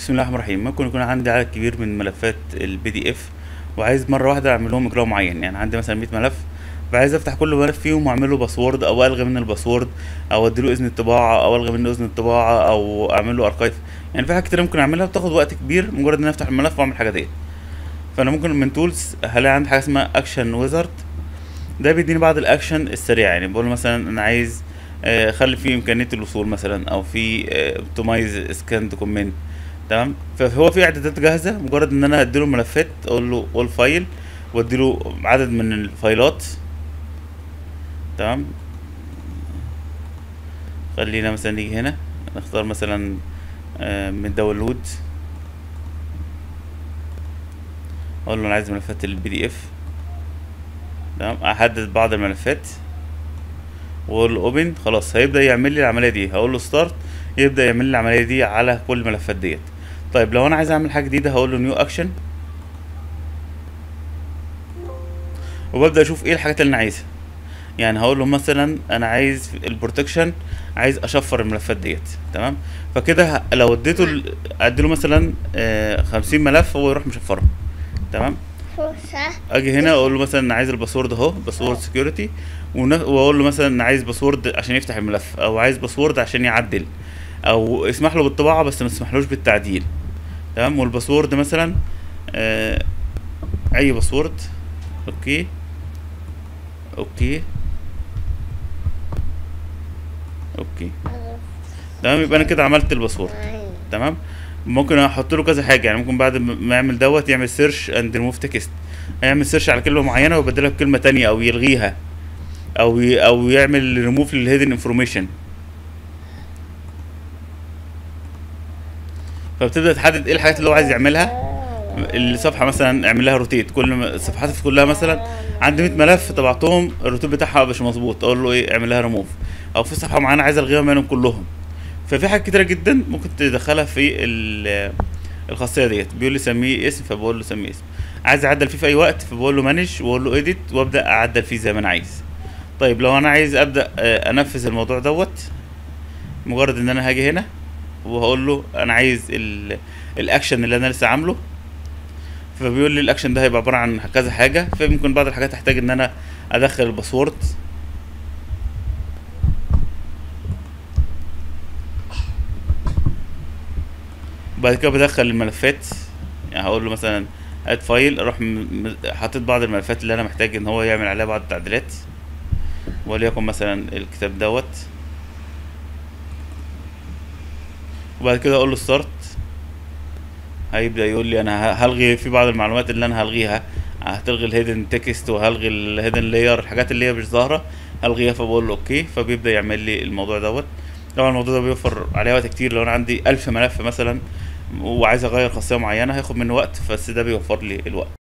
بسم الله الرحمن الرحيم ممكن يكون عندي عدد كبير من ملفات البي دي اف وعايز مره واحده اعمل لهم اجراء معين يعني عندي مثلا 100 ملف فعايز افتح كل ملف فيهم واعمل له باسورد او الغي منه الباسورد او اديله اذن الطباعه او الغي منه اذن الطباعه او اعمل له اركايف يعني في حاجات كتير ممكن اعملها بتاخد وقت كبير مجرد ان أنا افتح الملف واعمل الحاجه ديت فانا ممكن من تولز هلاقي عندي حاجه اسمها اكشن ويزارد ده بيديني بعض الاكشن السريعه يعني بقول له مثلا انا عايز آه، اخلي فيه امكانيه الوصول مثلا او في اوبتمايز سكان دوكيمنت تمام فهو في اعدادات جاهزه مجرد ان انا اديله ملفات اقول له اول فايل واديله عدد من الفايلات تمام خلينا مثلا نيجي هنا نختار مثلا آه، من داونلود اقول له انا عايز ملفات البي دي اف تمام احدد بعض الملفات واقول له اوبن خلاص هيبدا يعمل لي العمليه دي هقول له ستارت يبدا يعمل لي العمليه دي على كل الملفات ديت طيب لو انا عايز اعمل حاجه جديده هقول له نيو اكشن وببدا اشوف ايه الحاجات اللي انا عايزها يعني هقول له مثلا انا عايز في البروتكشن عايز اشفر الملفات ديت تمام فكده ه- لو اديته ال- اديله مثلا آه، 50 ملف هو يروح مشفرهم تمام فرصة اجي هنا اقول له مثلا انا عايز الباسورد اهو باسورد سكيورتي واقول له مثلا انا عايز باسورد عشان يفتح الملف او عايز باسورد عشان يعدل او اسمح له بالطباعه بس ما تسمحلوش بالتعديل تمام والباسورد مثلا آه اي باسورد اوكي اوكي اوكي تمام يبقى انا كده عملت الباسورد تمام ممكن احط له كذا حاجه يعني ممكن بعد ما يعمل دوت يعمل سيرش اند ريموف تكست هيعمل سيرش على كلمه معينه ويبدلها بكلمه تانية او يلغيها او ي... او يعمل ريموف للهيدن انفورميشن فبتبدا تحدد ايه الحاجات اللي هو عايز يعملها الصفحه مثلا اعمل لها روتيت كل ما الصفحات كلها مثلا عندي 100 ملف طبعتهم الروتيت بتاعها مش مظبوط اقول له ايه اعمل لها ريموف او في صفحه معينه عايز الغيها منهم كلهم ففي حاجات كتيره جدا ممكن تدخلها في ال- الخاصيه ديت بيقول لي سميه اسم فبقول له سميه اسم عايز اعدل فيه في اي وقت فبقول له مانج واقول له اديت وابدا اعدل فيه زي ما انا عايز طيب لو انا عايز ابدا آه، انفذ الموضوع دوت مجرد ان انا هاجي هنا وهقول له انا عايز ال- الاكشن اللي انا لسه عامله فبيقول لي الاكشن ده هيبقى عباره عن كذا حاجه فممكن بعض الحاجات تحتاج ان انا ادخل الباسورد بعد كده بدخل الملفات يعني هقول له مثلا اد فايل اروح م- م- حاطط بعض الملفات اللي انا محتاج ان هو يعمل عليها بعض التعديلات وليكن مثلا الكتاب دوت وبعد كده اقول له ستارت هيبدا يقول لي انا ه- هلغي في بعض المعلومات اللي انا هلغيها هتلغي الهيدن تكست وهلغي الهيدن لاير الحاجات اللي هي مش ظاهره هلغيها فبقول له اوكي فبيبدا يعمل لي الموضوع دوت طبعا الموضوع ده بيوفر عليه وقت كتير لو انا عندي ألف ملف مثلا وعايز اغير خاصيه معينه هياخد مني وقت بس ده بيوفر لي الوقت